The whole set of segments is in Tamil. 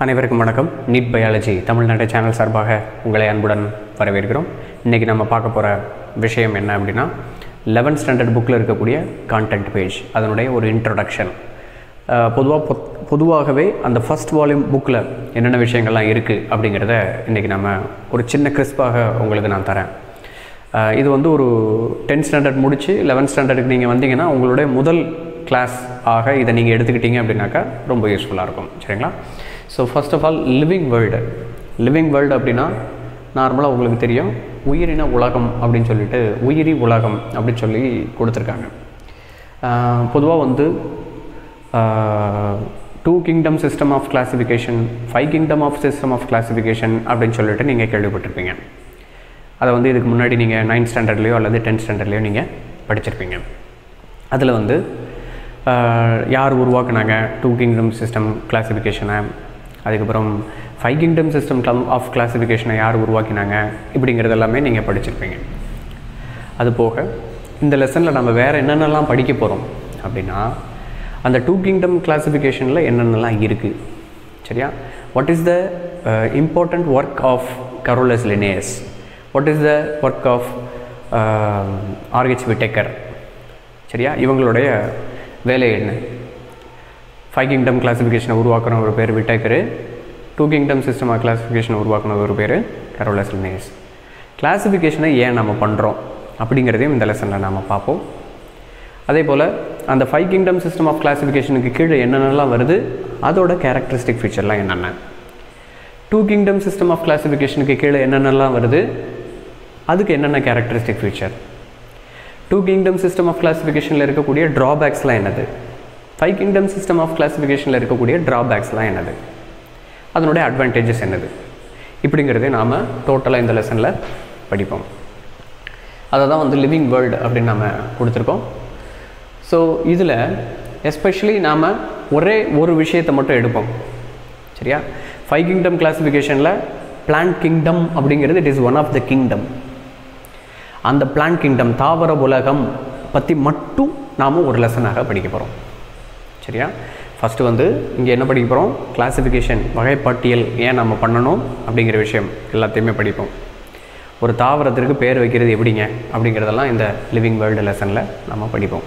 அனைவருக்கும் வணக்கம் நீட் பயாலஜி தமிழ்நாடு சேனல் சார்பாக உங்களை அன்புடன் வரவேற்கிறோம் இன்றைக்கி நம்ம பார்க்க போகிற விஷயம் என்ன அப்படின்னா லெவன்த் ஸ்டாண்டர்ட் புக்கில் இருக்கக்கூடிய கான்டென்ட் பேஜ் அதனுடைய ஒரு இன்ட்ரொடக்ஷன் பொதுவாக பொதுவாகவே அந்த ஃபஸ்ட் வால்யூம் புக்கில் என்னென்ன விஷயங்கள்லாம் இருக்குது அப்படிங்கிறத இன்றைக்கி நம்ம ஒரு சின்ன கிறிஸ்பாக உங்களுக்கு நான் தரேன் அஹ் இது வந்து ஒரு டென்த் ஸ்டாண்டர்ட் முடித்து லெவன்த் ஸ்டாண்டர்டுக்கு நீங்கள் வந்தீங்கன்னா உங்களுடைய முதல் கிளாஸ் ஆக இதை நீங்கள் எடுத்துக்கிட்டீங்க அப்படின்னாக்கா ரொம்ப யூஸ்ஃபுல்லாக இருக்கும் சரிங்களா so first of all living world living world அப்படின்னா நார்மலாக உங்களுக்கு தெரியும் உயிரின உலகம் அப்படின்னு சொல்லிட்டு உயிரி உலகம் அப்படின்னு சொல்லி கொடுத்துருக்காங்க பொதுவாக வந்து two kingdom system of classification five kingdom of system of classification அப்படின்னு சொல்லிட்டு நீங்கள் கேள்விப்பட்டிருப்பீங்க அதை வந்து இதுக்கு முன்னாடி நீங்கள் நைன்த் ஸ்டாண்டர்ட்லேயோ அல்லது டென்த் ஸ்டாண்டர்ட்லேயோ நீங்கள் படிச்சிருப்பீங்க அதில் வந்து ஆஹ், யார் உருவாக்குனாங்க டூ கிங்டம் சிஸ்டம் கிளாசிஃபிகேஷனை அதுக்கப்புறம் ஃபைவ் கிங்டம் சிஸ்டம் ஆஃப் கிளாசிஃபிகேஷனை யார் உருவாக்கினாங்க இப்படிங்கிறது எல்லாமே நீங்கள் படிச்சிருப்பீங்க அது போக இந்த லெசனில் நம்ம வேறு என்னென்னலாம் படிக்க போகிறோம் அப்படின்னா அந்த டூ கிங்டம் கிளாசிஃபிகேஷனில் என்னென்னலாம் இருக்குது சரியா what is the important work of Carolus Linnaeus what is the work of R H Whittaker சரியா இவங்களுடைய வேலை என்ன ஃபைவ் கிங்டம் கிளாசிஃபிகேஷனை உருவாக்குன ஒரு பேர் Whittaker two kingdom system of கிளாசிஃபிகேஷனை உருவாக்குன ஒரு பேர் கரோலஸ் லினேஸ் கிளாசிஃபிகேஷனை ஏன் நம்ம பண்ணுறோம் அப்படிங்கிறதையும் இந்த லெசனில் நாம் பார்ப்போம் அதே போல் அந்த ஃபைவ் கிங்டம் சிஸ்டம் ஆஃப் கிளாசிஃபிகேஷனுக்கு கீழே என்னென்னலாம் வருது அதோட கேரக்டரிஸ்டிக் ஃபீச்சர்லாம் என்னென்ன டூ கிங்டம் சிஸ்டம் ஆஃப் கிளாசிஃபிகேஷனுக்கு கீழே என்னென்னலாம் வருது அதுக்கு என்னென்ன characteristic feature two kingdom system of கிளாசிஃபிகேஷனில் இருக்கக்கூடிய ட்ராபேக்ஸ்லாம் என்னது ஃபைவ் கிங்டம் சிஸ்டம் ஆஃப் கிளாசிஃபிகேஷனில் இருக்கக்கூடிய ட்ராபேக்ஸ்லாம் என்னது அதனுடைய அட்வான்டேஜஸ் என்னது இப்படிங்கிறதே நாம் டோட்டலாக இந்த லெசனில் படிப்போம் அதை தான் வந்து லிவிங் வேர்ல்டு அப்படின்னு நம்ம கொடுத்துருக்கோம் ஸோ இதில் எஸ்பெஷலி நாம் ஒரே ஒரு விஷயத்தை மட்டும் எடுப்போம் சரியா ஃபைவ் கிங்டம் கிளாசிஃபிகேஷனில் பிளான்ட் கிங்டம் அப்படிங்கிறது it is one of the kingdom அந்த பிளான்ட் கிங்டம் தாவர உலகம் பற்றி மட்டும் நாம் ஒரு லெசனாக படிக்க போகிறோம் சரியா ஃபஸ்ட்டு வந்து இங்கே என்ன படிக்க போகிறோம் கிளாசிஃபிகேஷன் வகைப்பாட்டியல் ஏன் நம்ம பண்ணணும் அப்படிங்கிற விஷயம் எல்லாத்தையுமே படிப்போம் ஒரு தாவரத்திற்கு பேர் வைக்கிறது எப்படிங்க அப்படிங்கிறதெல்லாம் இந்த லிவிங் வேர்ல்டு லெசனில் நம்ம படிப்போம்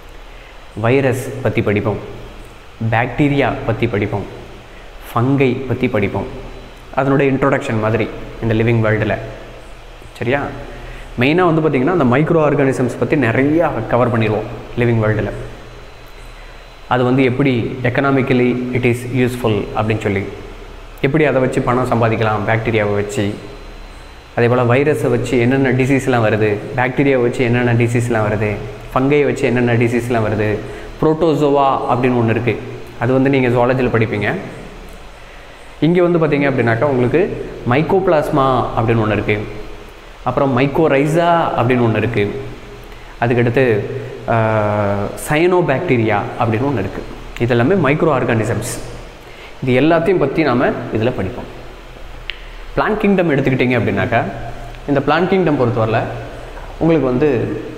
வைரஸ் பற்றி படிப்போம் பாக்டீரியா பற்றி படிப்போம் ஃபங்கை பற்றி படிப்போம் அதனுடைய இன்ட்ரோடக்ஷன் மாதிரி இந்த லிவிங் வேர்ல்டில் சரியா மெயினாக வந்து பார்த்திங்கன்னா அந்த மைக்ரோ ஆர்கானிசம்ஸ் பற்றி நிறையா கவர் பண்ணிடுவோம் லிவிங் வேர்ல்டில் அது வந்து எப்படி எக்கனாமிக்கலி இட் இஸ் யூஸ்ஃபுல் அப்படின்னு சொல்லி எப்படி அதை வச்சு பணம் சம்பாதிக்கலாம் பாக்டீரியாவை வச்சு அதே போல் வைரஸை வச்சு என்னென்ன டிசீஸ்லாம் வருது பாக்டீரியாவை வச்சு என்னென்ன டிசீஸ்லாம் வருது ஃபங்கையை வச்சு என்னென்ன டிசீஸ்லாம் வருது புரோட்டோசோவா அப்படின்னு ஒன்று இருக்குது அது வந்து நீங்கள் ஜுவாலஜியில் படிப்பீங்க இங்கே வந்து பார்த்தீங்க அப்படின்னாக்கா உங்களுக்கு மைக்கோபிளாஸ்மா அப்படின்னு ஒன்று இருக்குது அப்புறம் மைக்கோரைசா அப்படின்னு ஒன்று இருக்குது அதுக்கடுத்து சயனோ பாக்டீரியா அப்படின்னு ஒன்று இருக்குது இது எல்லாமே மைக்ரோ ஆர்கானிசம்ஸ் இது எல்லாத்தையும் பற்றி நாம் இதில் படிப்போம் பிளான் கிங்டம் எடுத்துக்கிட்டிங்க அப்படின்னாக்கா இந்த பிளான் கிங்டம் பொறுத்தவரையில் உங்களுக்கு வந்து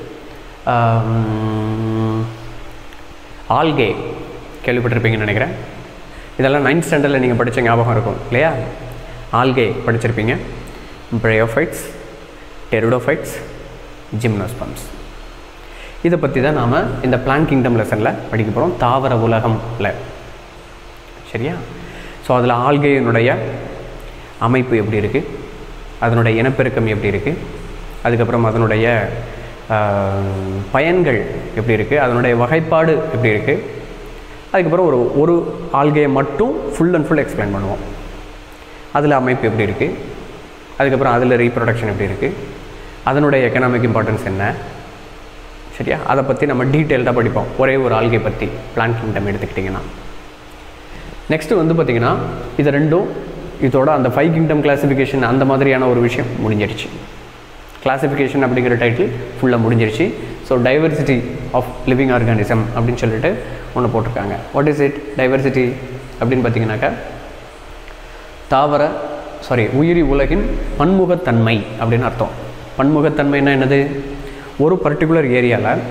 ஆல்கே கேள்விப்பட்டிருப்பீங்கன்னு நினைக்கிறேன் இதெல்லாம் நைன்த் ஸ்டாண்டர்டில் நீங்கள் படித்த ஞாபகம் இருக்கும் இல்லையா ஆல்கே படிச்சிருப்பீங்க பிரயோஃபைட்ஸ் டெருடோஃபைட்ஸ் ஜிம்னோஸ்பம்ஸ் இதை பற்றி தான் நாம் இந்த பிளான் கிங்டம் லெசனில் படிக்க போகிறோம் தாவர உலகம்ல சரியா ஸோ அதில் ஆல்கையினுடைய அமைப்பு எப்படி இருக்குது அதனுடைய இனப்பெருக்கம் எப்படி இருக்குது அதுக்கப்புறம் அதனுடைய ஆஹ், பயன்கள் எப்படி இருக்குது அதனுடைய வகைப்பாடு எப்படி இருக்குது அதுக்கப்புறம் ஒரு ஒரு ஆல்கையை மட்டும் ஃபுல் அண்ட் ஃபுல் எக்ஸ்பிளைன் பண்ணுவோம் அதில் அமைப்பு எப்படி இருக்குது அதுக்கப்புறம் அதில் ரீப்ரொடக்ஷன் எப்படி இருக்குது அதனுடைய எக்கனாமிக் இம்பார்ட்டன்ஸ் என்ன சரியா அதை பற்றி நம்ம டீட்டெயில்டாக படிப்போம் ஒரே ஒரு ஆல்கை பற்றி பிளான் கிங்டம் எடுத்துக்கிட்டிங்கன்னா நெக்ஸ்ட்டு வந்து பார்த்திங்கன்னா இது ரெண்டும் இதோட அந்த ஃபைவ் கிங்டம் கிளாசிஃபிகேஷன் அந்த மாதிரியான ஒரு விஷயம் முடிஞ்சிருச்சு கிளாசிஃபிகேஷன் அப்படிங்கிற டைட்டில் ஃபுல்லாக முடிஞ்சிருச்சு so diversity of living organism அப்படின்னு சொல்லிட்டு ஒன்று போட்டிருக்காங்க வாட் இஸ் இட் டைவர்சிட்டி அப்படின்னு பார்த்தீங்கன்னாக்கா தாவர சாரி உயிரி உலகின் பன்முகத்தன்மை அப்படின்னு அர்த்தம் பன்முகத்தன்மைன்னா என்னது ஒரு பர்டிகுலர் ஏரியாவில்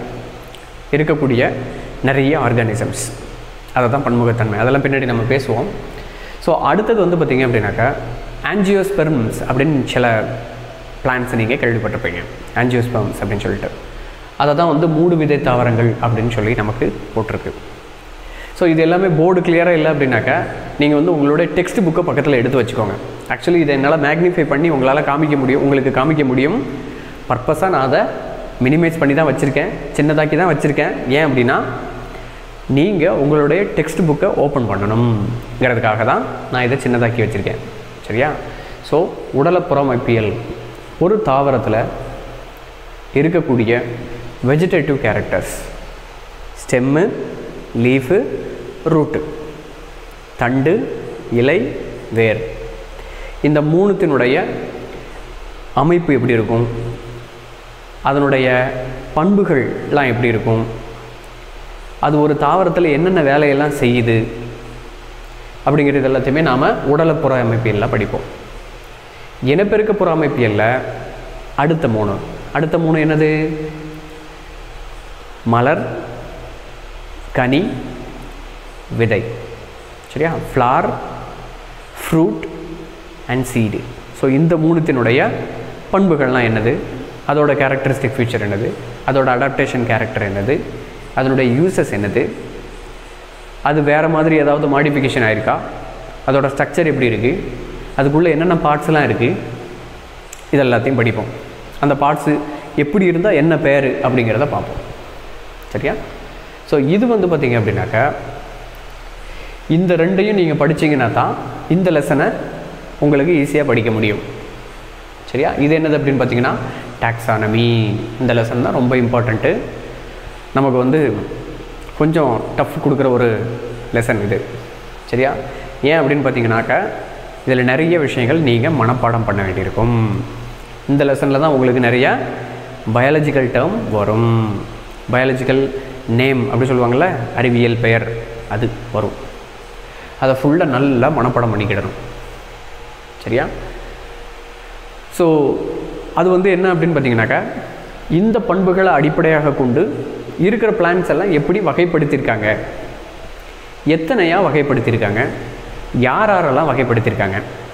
இருக்கக்கூடிய நிறைய ஆர்கானிசம்ஸ் அதை தான் பன்முகத்தன்மை அதெல்லாம் பின்னாடி நம்ம பேசுவோம் ஸோ அடுத்தது வந்து பார்த்திங்க அப்படின்னாக்கா ஆன்ஜியோஸ்பெர்ம்ஸ் அப்படின்னு சில பிளான்ஸ் நீங்கள் கேள்விப்பட்டிருப்பீங்க ஆன்ஜியோஸ்பெர்ம்ஸ் அப்படின்னு சொல்லிட்டு அதை தான் வந்து மூடு விதை தாவரங்கள் அப்படின்னு சொல்லி நமக்கு போட்டிருக்கு ஸோ இது எல்லாமே போர்டு கிளியராக இல்லை அப்படின்னாக்கா நீங்கள் வந்து உங்களோட டெக்ஸ்ட் புக்கை பக்கத்தில் எடுத்து வச்சுக்கோங்க ஆக்சுவலி இதை என்னால் மேக்னிஃபை பண்ணி உங்களால் காமிக்க முடியும் உங்களுக்கு காமிக்க முடியும் பர்பஸாக நான் அதை மினிமைஸ் பண்ணி தான் வச்சுருக்கேன் சின்னதாக்கி தான் வச்சுருக்கேன் ஏன் அப்படின்னா நீங்கள் உங்களுடைய டெக்ஸ்ட் புக்கை ஓப்பன் பண்ணணுங்கிறதுக்காக தான் நான் இதை சின்னதாக்கி வச்சுருக்கேன் சரியா ஸோ உடலப்புறமைப்பியல் ஒரு தாவரத்தில் இருக்கக்கூடிய vegetative characters stem leaf root தண்டு இலை வேர் இந்த மூணுத்தினுடைய அமைப்பு எப்படி இருக்கும் அதனுடைய பண்புகள்லாம் எப்படி இருக்கும் அது ஒரு தாவரத்தில் என்னென்ன வேலையெல்லாம் செய்யுது அப்படிங்கிறது எல்லாத்தையுமே நாம் உடலப்புற அமைப்பியலில் படிப்போம் இனப்பெருக்கப்புற அமைப்பியலில் அடுத்த மூணு அடுத்த மூணு என்னது மலர் கனி விதை சரியா flower fruit and seed so இந்த மூணுத்தினுடைய பண்புகள்லாம் என்னது அதோட கேரக்டரிஸ்டிக் ஃபீச்சர் என்னது அதோட அடாப்டேஷன் கேரக்டர் என்னது அதனுடைய யூசஸ் என்னது அது வேறு மாதிரி ஏதாவது மாடிஃபிகேஷன் ஆயிருக்கா அதோட ஸ்ட்ரக்சர் எப்படி இருக்குது அதுக்குள்ளே என்னென்ன பார்ட்ஸ்லாம் இருக்குது இது எல்லாத்தையும் படிப்போம் அந்த பார்ட்ஸு எப்படி இருந்தால் என்ன பேர் அப்படிங்கிறத பார்ப்போம் சரியா ஸோ இது வந்து பார்த்திங்க அப்படின்னாக்கா இந்த ரெண்டையும் நீங்கள் படிச்சீங்கன்னா தான் இந்த லெசனை உங்களுக்கு ஈஸியாக படிக்க முடியும் சரியா இது என்னது அப்படின்னு பார்த்தீங்கன்னா டாக்ஸானமி இந்த லெசன் தான் ரொம்ப இம்பார்ட்டண்ட்டு நமக்கு வந்து கொஞ்சம் டஃப் கொடுக்குற ஒரு லெசன் இது சரியா ஏன் அப்படின்னு பார்த்தீங்கன்னாக்கா இதில் நிறைய விஷயங்கள் நீங்கள் மனப்பாடம் பண்ண வேண்டியிருக்கும் இந்த லெசனில் தான் உங்களுக்கு நிறைய பயாலஜிக்கல் டேர்ம் வரும் பயாலஜிக்கல் நேம் அப்படி சொல்லுவாங்கள்ல அறிவியல் பெயர் அது வரும் அதை ஃபுல்லாக நல்லா மனப்பாடம் பண்ணிக்கிடணும் சரியா ஸோ அது வந்து என்ன அப்படின்னு பார்த்தீங்கன்னாக்கா இந்த பண்புகளை அடிப்படையாக கொண்டு இருக்கிற பிளான்ஸ் எல்லாம் எப்படி வகைப்படுத்தியிருக்காங்க எத்தனையாக வகைப்படுத்தியிருக்காங்க யார் யாரெல்லாம் வகைப்படுத்தியிருக்காங்க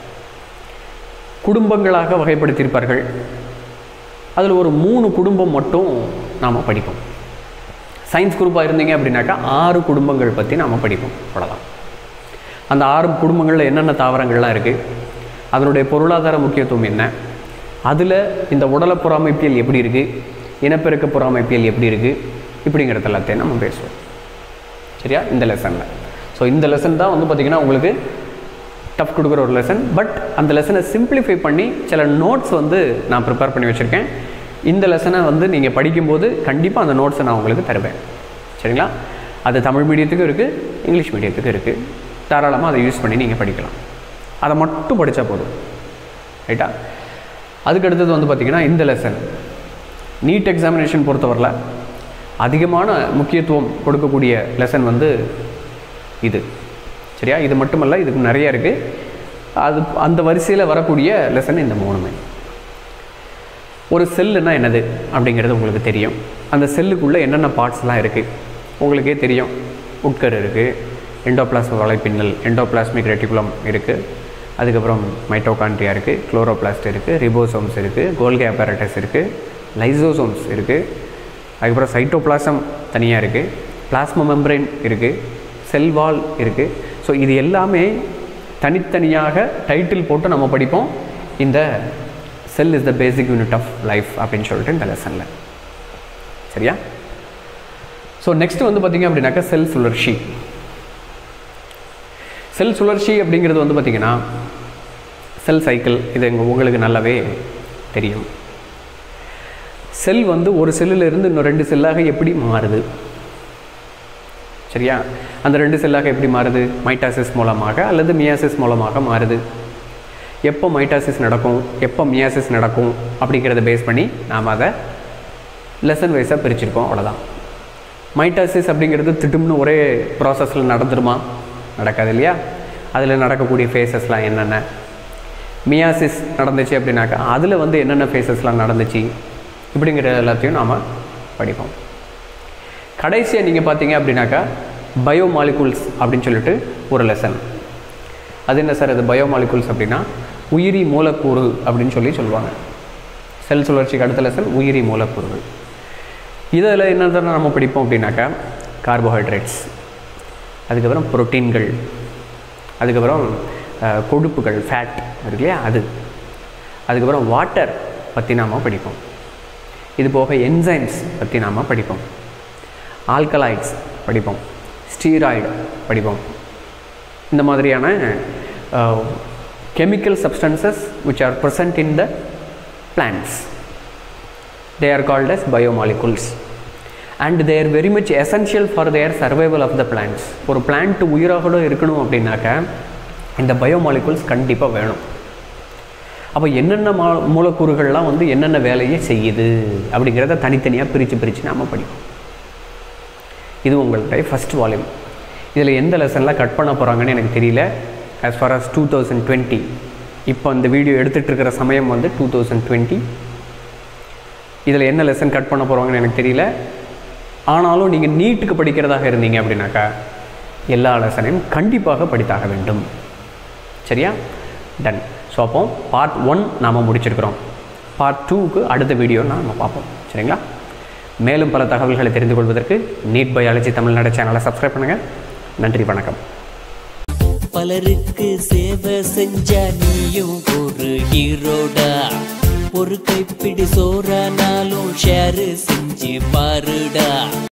குடும்பங்களாக வகைப்படுத்தியிருப்பார்கள் அதில் ஒரு மூணு குடும்பம் மட்டும் நாம் படிப்போம் சயின்ஸ் குரூப்பாக இருந்தீங்க அப்படின்னாக்கா ஆறு குடும்பங்கள் பற்றி நாம் படிப்போம் அவ்வளோதான் அந்த ஆறு குடும்பங்களில் என்னென்ன தாவரங்கள்லாம் இருக்குது அதனுடைய பொருளாதார முக்கியத்துவம் என்ன அதில் இந்த உடலை புறாமைப்பியல் எப்படி இருக்குது இனப்பெருக்க புறாமைப்பியல் எப்படி இருக்குது இப்படிங்கிறது எல்லாத்தையும் நம்ம பேசுவோம் சரியா இந்த லெசனில் ஸோ இந்த லெசன் தான் வந்து பார்த்திங்கன்னா உங்களுக்கு டஃப் கொடுக்குற ஒரு லெசன் பட் அந்த லெசனை சிம்பிளிஃபை பண்ணி சில நோட்ஸ் வந்து நான் ப்ரிப்பேர் பண்ணி வச்சுருக்கேன் இந்த லெசனை வந்து நீங்கள் படிக்கும்போது கண்டிப்பாக அந்த நோட்ஸை நான் உங்களுக்கு தருவேன் சரிங்களா அது தமிழ் மீடியத்துக்கும் இருக்குது இங்கிலீஷ் மீடியத்துக்கும் இருக்குது தாராளமாக அதை யூஸ் பண்ணி நீங்கள் படிக்கலாம் அதை மட்டும் படித்தா போதும் ரைட்டா அதுக்கு அடுத்தது வந்து பார்த்திங்கன்னா இந்த லெசன் நீட் எக்ஸாமினேஷன் பொறுத்தவரையில் அதிகமான முக்கியத்துவம் கொடுக்கக்கூடிய லெசன் வந்து இது சரியா இது மட்டுமல்ல இதுக்கு நிறைய இருக்குது அது அந்த வரிசையில் வரக்கூடிய லெசன் இந்த மூணுமே ஒரு செல்லுனா என்னது அப்படிங்கிறது உங்களுக்கு தெரியும் அந்த செல்லுக்குள்ளே என்னென்ன பார்ட்ஸ்லாம் இருக்குது உங்களுக்கே தெரியும் உட்கரு இருக்குது எண்டோபிளாஸ்ம வலைப்பின்னல் எண்டோபிளாஸ்மிக் ரெட்டிகுலம் இருக்குது அதுக்கப்புறம் மைட்டோகான்ட்ரியா இருக்குது குளோரோபிளாஸ்ட் இருக்குது ரிபோசோம்ஸ் இருக்குது கோல்கே அப்பேரட்டஸ் இருக்குது லைசோசோம்ஸ் இருக்குது அதுக்கப்புறம் சைட்டோபிளாசம் தனியாக இருக்குது பிளாஸ்மா மெம்பரேன் இருக்குது செல் வால் இருக்குது ஸோ இது எல்லாமே தனித்தனியாக டைட்டில் போட்டு நம்ம படிப்போம் இந்த cell is the basic unit of life அப்படின்னு சொல்லிட்டு இந்த லெசனில் சரியா ஸோ நெக்ஸ்ட் வந்து பார்த்திங்க அப்படின்னாக்கா செல் சுழற்சி செல் சுழற்சி அப்படிங்கிறது வந்து பார்த்திங்கன்னா செல் சைக்கிள் இது எங்கள் உங்களுக்கு நல்லாவே தெரியும் செல் வந்து ஒரு செல்லில் இருந்து இன்னும் ரெண்டு செல்லாக எப்படி மாறுது சரியா அந்த ரெண்டு செல்லாக எப்படி மாறுது மைட்டாசிஸ் மூலமாக அல்லது மியாசிஸ் மூலமாக மாறுது எப்போ மைட்டாசிஸ் நடக்கும் எப்போ மியாசிஸ் நடக்கும் அப்படிங்கிறத பேஸ் பண்ணி நாம் அதை லெசன் வைஸாக பிரிச்சிருக்கோம் அவ்வளோதான் மைட்டாசிஸ் அப்படிங்கிறது திட்டும்னு ஒரே ப்ராசஸில் நடந்துருமா நடக்காது இல்லையா அதில் நடக்கக்கூடிய ஃபேஸஸ்லாம் என்னென்ன மியாசிஸ் நடந்துச்சு அப்படின்னாக்கா அதில் வந்து என்னென்ன ஃபேஸஸ்லாம் நடந்துச்சு இப்படிங்கிற எல்லாத்தையும் நாம் படிப்போம் கடைசியாக நீங்கள் பார்த்தீங்க அப்படின்னாக்கா பயோ மாலிகூல்ஸ் அப்படின்னு சொல்லிட்டு ஒரு லெசன் அது என்ன சார் அது பயோமாலிகுல்ஸ் அப்படின்னா உயிரி மூலக்கூறு அப்படின்னு சொல்லி சொல்லுவாங்க செல் சுழற்சிக்கு அடுத்த லெசன் உயிரி மூலக்கூறுகள் இதில் என்னதான் நம்ம படிப்போம் அப்படின்னாக்கா கார்போஹைட்ரேட்ஸ் அதுக்கப்புறம் புரோட்டீன்கள் அதுக்கப்புறம் அஹ், கொழுப்புகள் ஃபேட் இருக்கு இல்லையா அது அதுக்கப்புறம் வாட்டர் பற்றி நாம் படிப்போம் இது போக என்சைம்ஸ் பற்றி நாம் படிப்போம் ஆல்கலாய்ட்ஸ் படிப்போம் ஸ்டீராய்டு படிப்போம் இந்த மாதிரியான chemical substances which are present in the plants they are called as biomolecules and they are very much essential for their survival of the plants ஒரு plant உயிரோட இருக்கணும் அப்படின்னாக்க இந்த பயோமாலிகுல்ஸ் கண்டிப்பாக வேணும் அப்போ என்னென்ன மா மூலக்கூறுகள்லாம் வந்து என்னென்ன வேலையை செய்யுது அப்படிங்கிறத தனித்தனியாக பிரித்து பிரித்து நாம் படிப்போம் இது உங்களுடைய ஃபஸ்ட் வால்யூம் இதில் எந்த லெசன்லாம் கட் பண்ண போகிறாங்கன்னு எனக்கு தெரியல as far as two thousand twenty இப்போ இந்த வீடியோ எடுத்துகிட்டு இருக்கிற சமயம் வந்து டூ தௌசண்ட் டுவெண்ட்டி இதில் என்ன லெசன் கட் பண்ண போகிறாங்கன்னு எனக்கு தெரியல ஆனாலும் நீங்கள் நீட்டுக்கு படிக்கிறதாக இருந்தீங்க அப்படின்னாக்கா எல்லா லெசனையும் கண்டிப்பாக படித்தாக வேண்டும் சரியா டன் ஸோ அப்போ பார்ட் ஒன் நாம் முடிச்சிருக்கிறோம் பார்ட் டூக்கு அடுத்த வீடியோ நம்ம பார்ப்போம் சரிங்களா மேலும் பல தகவல்களை தெரிந்து கொள்வதற்கு நீட் பயாலஜி தமிழ்நாடு சேனலை சப்ஸ்கிரைப் பண்ணுங்கள் நன்றி வணக்கம் பலருக்கு சேவை செஞ்ச நீயும் ஒரு ஹீரோடா ஒரு கைப்பிடி சோறானாலும் ஷேர் செஞ்சு பாருடா